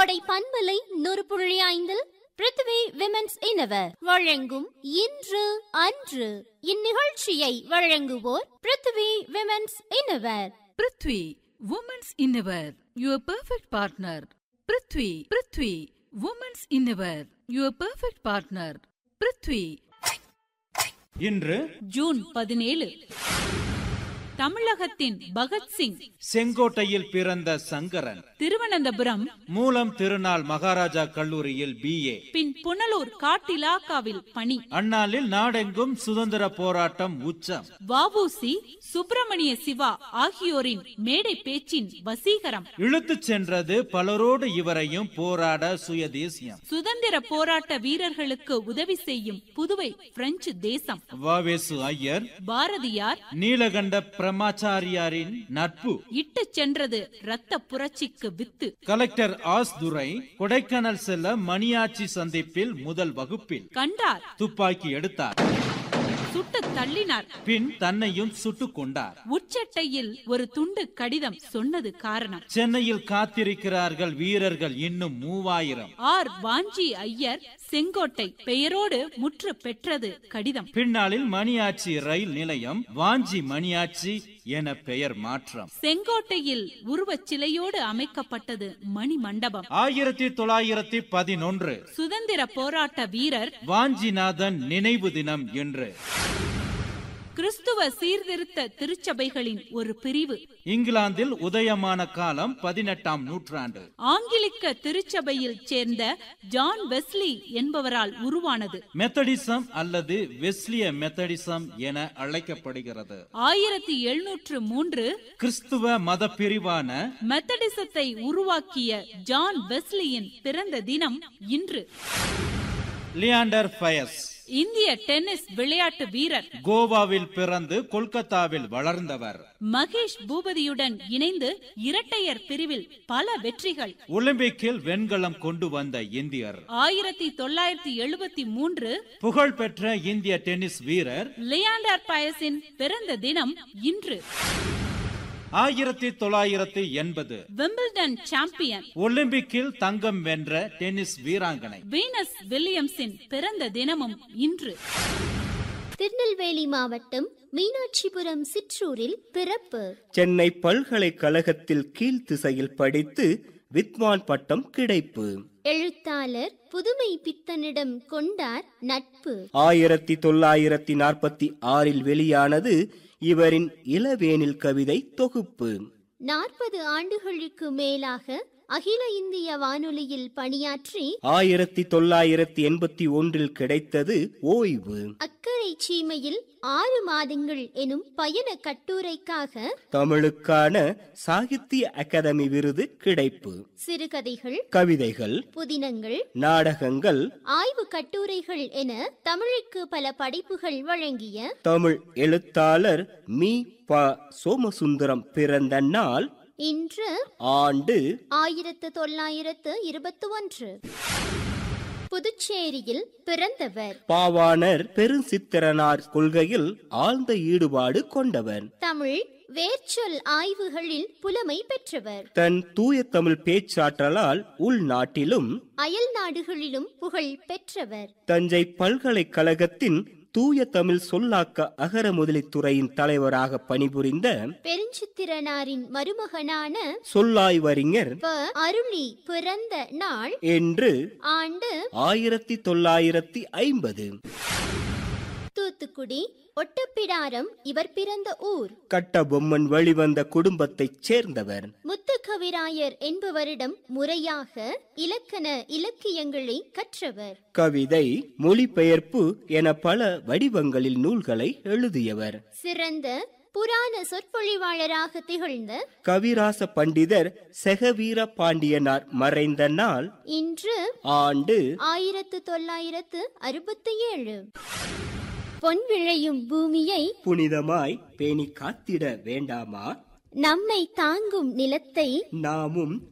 கோடை பண்பலை நூறு புள்ளி ஐந்தில் பிருத்வி விமென்ஸ் இனவர் வழங்கும் இன்று அன்று இந்நிகழ்ச்சியை வழங்குவோர் Prithvi women's innerwear Prithvi women's innerwear your perfect partner Prithvi Prithvi women's innerwear your perfect partner Prithvi இன்று ஜூன் பதினேழு தமிழகத்தின் பகத்சிங் செங்கோட்டையில் பிறந்த சங்கரன் திருவனந்தபுரம் மூலம் திருநாள் மகாராஜா கல்லூரியில் பிஏ பின் புனலூர் காட்டிலாக்காவில் பணி அந்நாளில் நாடெங்கும் சுதந்திர போராட்டம் உச்சம் வஉசி சுப்பிரமணிய சிவா ஆகியோரின் மேடை பேச்சின் வசீகரம் இழுத்துச் சென்றது பலரோடு இவரையும் போராட சுயதேசியம் சுதந்திர போராட்ட வீரர்களுக்கு உதவி செய்யும் புதுவை பிரெஞ்சு தேசம் வாவேசு ஐயர் பாரதியார் நீலகண்ட பிரமாச்சாரியாரின் நட்பு இட்டுச் சென்றது இரத்த புரட்சிக்கு வித்து கலெக்டர் ஆஸ் துரை கொடைக்கானல் செல்ல மணியாச்சி சந்திப்பில் முதல் வகுப்பில் கண்டார் துப்பாக்கி எடுத்தார் சுட்டு தள்ளினார் பின் தன்னையும் சுட்டுக் கொண்டார் உச்சட்டையில் ஒரு துண்டு கடிதம் சொன்னது காரணம் சென்னையில் காத்திருக்கிறார்கள் வீரர்கள் இன்னும் மூவாயிரம் ஆர் வாஞ்சி ஐயர் செங்கோட்டை பெயரோடு முற்று பெற்றது கடிதம் பின்னாளில் மணியாச்சி ரயில் நிலையம் வாஞ்சி மணியாச்சி என பெயர் மாற்றம் செங்கோட்டையில் உருவச் சிலையோடு அமைக்கப்பட்டது மணி மண்டபம் ஆயிரத்தி தொள்ளாயிரத்தி பதினொன்று சுதந்திர போராட்ட வீரர் வாஞ்சிநாதன் நினைவு தினம் என்று கிறிஸ்துவ சீர்திருத்த திருச்சபைகளின் ஒரு பிரிவு இங்கிலாந்தில் உதயமான காலம் பதினெட்டாம் நூற்றாண்டு ஆங்கிலிக்க திருச்சபையில் சேர்ந்த ஜான் வெஸ்லி என்பவரால் உருவானது மெத்தடிசம் அல்லது வெஸ்லிய மெத்தடிசம் என அழைக்கப்படுகிறது ஆயிரத்தி எழுநூற்று மூன்று கிறிஸ்துவ மத பிரிவான மெத்தடிசத்தை உருவாக்கிய ஜான் வெஸ்லியின் பிறந்த தினம் இன்று லியாண்டர் பயஸ் இந்திய டென்னிஸ் விளையாட்டு வீரர் கோவாவில் பிறந்து கொல்கத்தாவில் வளர்ந்தவர் மகேஷ் பூபதியுடன் இணைந்து இரட்டையர் பிரிவில் பல வெற்றிகள் ஒலிம்பிக்கில் வெண்கலம் கொண்டு வந்த இந்தியர் ஆயிரத்தி தொள்ளாயிரத்தி எழுபத்தி மூன்று புகழ்பெற்ற இந்திய டென்னிஸ் வீரர் லியாண்டர் பயஸின் பிறந்த தினம் இன்று ஆயிரத்தி தொள்ளாயிரத்தி எண்பது விம்பிள்டன் சாம்பியன் ஒலிம்பிக்கில் தங்கம் வென்ற டென்னிஸ் வீராங்கனை வீனஸ் வில்லியம்ஸின் பிறந்த தினமும் இன்று திருநெல்வேலி மாவட்டம் மீனாட்சிபுரம் சிற்றூரில் பிறப்பு சென்னை பல்கலைக்கழகத்தில் கீழ்த்திசையில் படித்து வித்வான் பட்டம் கிடைப்பு எழுத்தாளர் புதுமை பித்தனிடம் கொண்டார் நட்பு ஆயிரத்தி தொள்ளாயிரத்தி நாற்பத்தி ஆறில் வெளியானது இவரின் இளவேனில் கவிதை தொகுப்பு நாற்பது ஆண்டுகளுக்கு மேலாக அகில இந்திய வானொலியில் பணியாற்றி ஆயிரத்தி தொள்ளாயிரத்தி எண்பத்தி ஒன்றில் கிடைத்தது ஓய்வு அக்கறை சீமையில் ஆறு மாதங்கள் எனும் பயண கட்டுரைக்காக தமிழுக்கான சாகித்ய அகாதமி விருது கிடைப்பு சிறுகதைகள் கவிதைகள் புதினங்கள் நாடகங்கள் ஆய்வு கட்டுரைகள் என தமிழுக்கு பல படைப்புகள் வழங்கிய தமிழ் எழுத்தாளர் மீ ப சோமசுந்தரம் பிறந்த நாள் இன்று ஆண்டு ஆயிரத்து தொள்ளாயிரத்து இருபத்தி ஒன்று புதுச்சேரியில் பிறந்தவர் பாவாணர் பெருஞ்சித்திரனார் கொள்கையில் ஆழ்ந்த ஈடுபாடு கொண்டவர் தமிழ் வேர்ச்சொல் ஆய்வுகளில் புலமை பெற்றவர் தன் தூய தமிழ் பேச்சாற்றலால் உள்நாட்டிலும் அயல் நாடுகளிலும் புகழ் பெற்றவர் தஞ்சை பல்கலைக்கழகத்தின் தூய தமிழ் சொல்லாக்க அகர முதலித் துறையின் தலைவராக பணிபுரிந்த பெருஞ்சித்திரனாரின் மருமகனான சொல்லாய்வறிஞர் ப அருளி பிறந்த நாள் என்று ஆண்டு ஆயிரத்தி தொள்ளாயிரத்தி ஐம்பது தூத்துக்குடி ஒட்டப்பிடாரம் இவர் பிறந்த ஊர் கட்டபொம்மன் வெளிவந்த குடும்பத்தைச் சேர்ந்தவர் முத்துக்கவிராயர் என்பவரிடம் முறையாக இலக்கண இலக்கியங்களை கற்றவர் கவிதை மொழிபெயர்ப்பு என பல வடிவங்களில் நூல்களை எழுதியவர் சிறந்த புராண சொற்பொழிவாளராக திகழ்ந்த கவிராச பண்டிதர் செகவீர பாண்டியனார் மறைந்த நாள் இன்று ஆண்டு ஆயிரத்து தொள்ளாயிரத்து அறுபத்தி ஏழு பொன் விளையும் பூமியை புனிதமாய் பேணி காத்திட வேண்டாமா நம்மை தாங்கும் நிலத்தை நாமும்